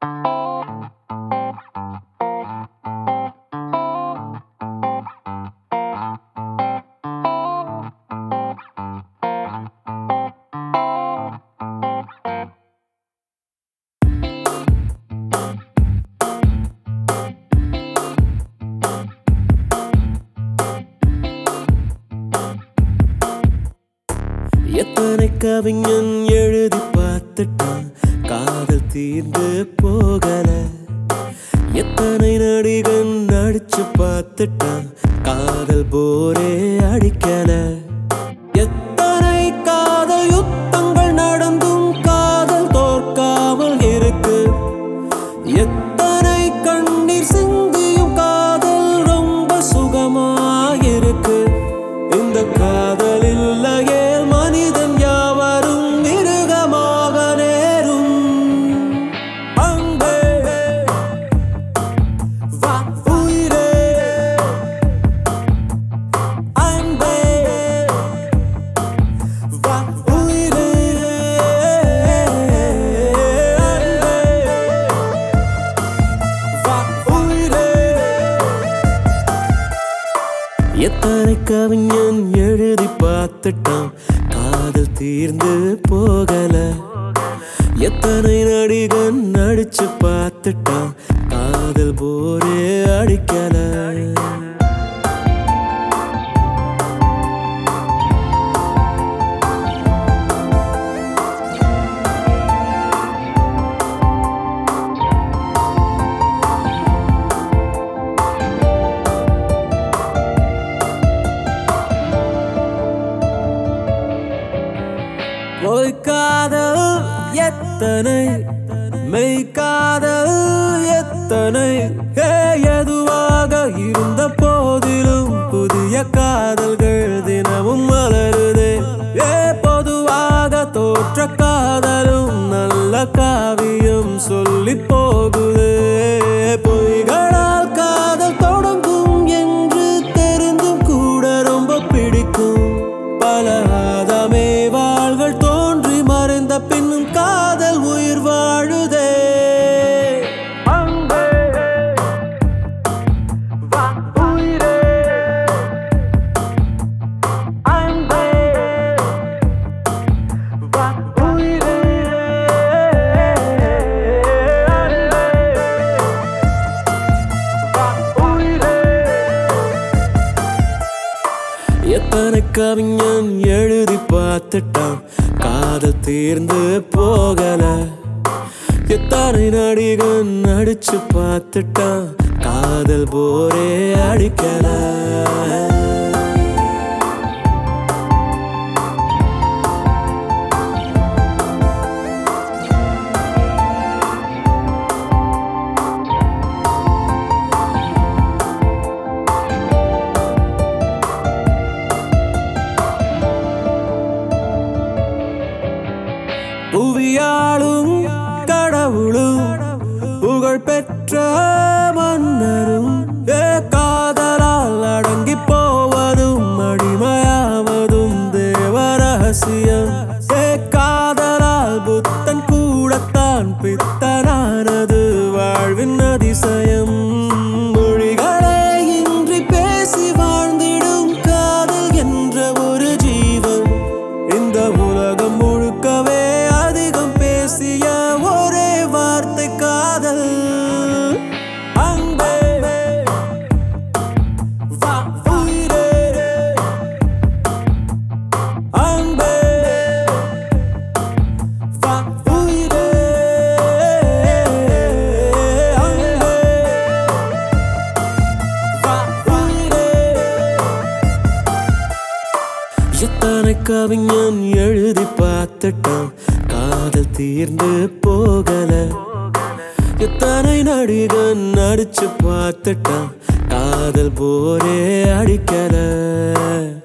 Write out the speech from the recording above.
எத்தனை கவிஞன் எழுதி பார்த்துட்டான் காதல் தீர்ந்து போகல எத்தனை நடிகன் நடிச்சு பார்த்துட்டான் காதல் போரே அடிக்கல எத்தனை காதல் யுத்தங்கள் நடந்தும் காதல் தோற்காமல் இருக்கு எத்தனை கண்ணீர் சிந்தியும் காதல் ரொம்ப சுகமாயிருக்கு இந்த காதல் இல்லையே மனிதன் யாவரும் மிருகமாக நேரும் அன்பே வா உயிரே அன்பே வா உயிரே அன்பே வா உயிரே எத்தனை கவிஞன் எழுதி பார்த்துட்டான் காதல் தீர்ந்து போகல எத்தனை நடிகன் நடிச்சு பார்த்துட்டான் காதல் போரே அடிக்கல பொய்க்காதல் எத்தனை மெய்க்காதல் எத்தனை ஏ, எதுவாக இருந்த போதிலும் புதிய காதல்கள் தினமும் மலருதே ஏ பொதுவாக தோற்ற காதலும் நல்ல காவியம் சொல்லி போகுதே பொய்களால் காதல் தொடங்கும் என்று தெரிந்தும் கூட ரொம்ப பிடிக்கும் பல ஆதாமே வாள்கள் தோன்றி மறைந்த பின்னும் காதல் உயிர் வாழுதே அன்பே, வா உயிரே. அன்பே, வா உயிரே. அன்பே, வா உயிரே. எத்தனை கவிஞன் எழுதி பார்த்துட்டான் காதல் தீர்ந்து போகல எத்தனை நடிகன் நடிச்சு பார்த்துட்டான் காதல் போரே அடிக்கல புவியாளும் கடவுளும் புகழ் பெற்ற மன்னரும் ஏ காதலால் அடங்கி போவதும் அடிமையாவதும் தேவ ரகசியம் ஏ காதலால் புத்தன் கூடத்தான் பித்தனானது வாழ்வின் அதிசயம் மொழிகளே இன்றி பேசி வாழ்ந்திடும் காதல் என்ற ஒரு ஜீவன் இந்த உலகம் முழுக்கவே அதிகம் பேசிய ஒரே வார்த்தை காதல் அன்பே வா உயிரே அன்பே வா உயிரே அன்பே வா உயிரே எத்தனை கவிஞன் எழுதி பார்த்துட்டான் காதல் தீர்ந்து போகல எத்தனை நடிகன் நடிச்சு பார்த்துட்டான் காதல் போரே அடிக்கல